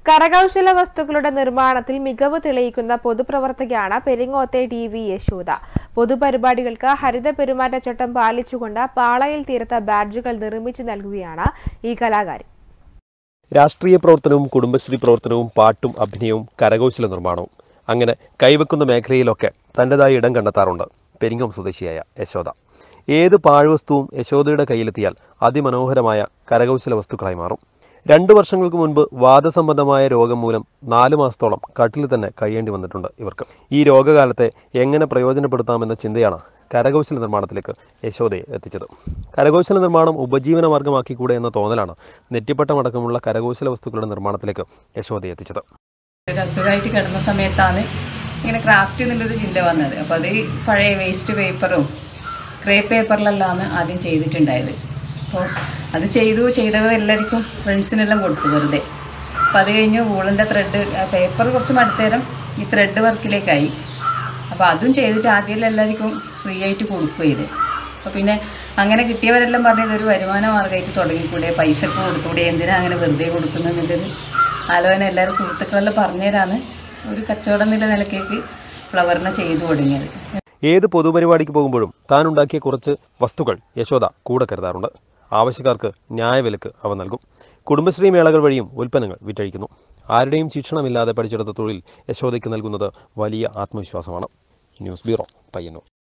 കരകൗശല വസ്തുക്കളുടെ നിർമ്മാണത്തിൽ മികവ് തെളിയിക്കുന്ന പൊതുപ്രവർത്തകയാണ് പെരിങ്ങോത്തെ ടി വി യശോദ പൊതുപരിപാടികൾക്ക് ഹരിത പെരുമാറ്റച്ചട്ടം പാലിച്ചുകൊണ്ട് പാളയിൽ തീർത്ത ബാഡ്ജുകൾ നിർമ്മിച്ചു നൽകുകയാണ് ഈ കലാകാരി രാഷ്ട്രീയ പ്രവർത്തനവും കുടുംബശ്രീ പ്രവർത്തനവും പാട്ടും അഭിനയവും കരകൗശല നിർമ്മാണവും അങ്ങനെ കൈവെക്കുന്ന മേഖലയിലൊക്കെ തൻ്റെതായ ഇടം കണ്ടെത്താറുണ്ട് പെരിങ്ങോം സ്വദേശിയായ യശോദ ഏത് പാഴ്വസ്തുവും യശോദയുടെ കയ്യിലെത്തിയാൽ അതിമനോഹരമായ കരകൗശല വസ്തുക്കളായി മാറും രണ്ടു വർഷങ്ങൾക്ക് മുൻപ് വാദസംബന്ധമായ രോഗം മൂലം നാല് മാസത്തോളം കട്ടിൽ തന്നെ കഴിയേണ്ടി വന്നിട്ടുണ്ട് ഇവർക്ക് ഈ രോഗകാലത്തെ എങ്ങനെ പ്രയോജനപ്പെടുത്താമെന്ന ചിന്തയാണ് കരകൗശല നിർമ്മാണത്തിലേക്ക് യശോദയെ എത്തിച്ചത് കരകൗശല നിർമ്മാണം ഉപജീവന മാർഗമാക്കിക്കൂടെ എന്ന തോന്നലാണ് നെറ്റിപ്പട്ടമടക്കമുള്ള കരകൗശല വസ്തുക്കളുടെ നിർമ്മാണത്തിലേക്ക് യശോദയെ എത്തിച്ചത് ഒരു അസുഖമായിട്ട് കിടന്ന സമയത്താണ് ഇങ്ങനെ ക്രാഫ്റ്റ് എന്നുള്ളൊരു ചിന്ത വന്നത് അപ്പോൾ അത് ഈ പഴയ വേസ്റ്റ് പേപ്പറും ക്രേ പേപ്പറിലെല്ലാമാണ് ആദ്യം ചെയ്തിട്ടുണ്ടായത് അപ്പോൾ അത് ചെയ്തു ചെയ്തത് എല്ലാവർക്കും ഫ്രണ്ട്സിനെല്ലാം കൊടുത്തു വെറുതെ അപ്പോൾ അത് കഴിഞ്ഞ് വൂളിൻ്റെ ത്രെഡ് പേപ്പർ കുറച്ച് മടുത്തേരം ഈ ത്രെഡ് വർക്കിലേക്കായി അപ്പോൾ അതും ചെയ്തിട്ട് ആദ്യം എല്ലാവർക്കും ഫ്രീ ആയിട്ട് കൊടുക്കുക ഇത് അപ്പോൾ പിന്നെ അങ്ങനെ കിട്ടിയവരെല്ലാം പറഞ്ഞു ഇതൊരു വരുമാന മാർഗ്ഗമായിട്ട് തുടങ്ങിക്കൂടെ പൈസക്ക് കൊടുത്തൂടെ എന്തിനാ അങ്ങനെ വെറുതെ കൊടുക്കുന്നുള്ളൊരു ആലോചന എല്ലാവരും സുഹൃത്തുക്കളെല്ലാം പറഞ്ഞുതരാന്ന് ഒരു കച്ചവടം എന്നുള്ള നിലക്കേക്ക് ഫ്ലവറിനെ ചെയ്തു തുടങ്ങിയത് ഏത് പൊതുപരിപാടിക്ക് പോകുമ്പോഴും താൻ ഉണ്ടാക്കിയ കുറച്ച് വസ്തുക്കൾ യശോദ കൂടെ കരുതാറുണ്ട് ആവശ്യക്കാർക്ക് ന്യായവിലക്ക് അവ നൽകും കുടുംബശ്രീ മേളകൾ വഴിയും ഉൽപ്പന്നങ്ങൾ വിറ്റഴിക്കുന്നു ആരുടെയും ശിക്ഷണമില്ലാതെ പഠിച്ചെടുത്ത തൊഴിൽ യശോദയ്ക്ക് നൽകുന്നത് വലിയ ആത്മവിശ്വാസമാണ് ന്യൂസ് ബ്യൂറോ പയ്യന്നൂർ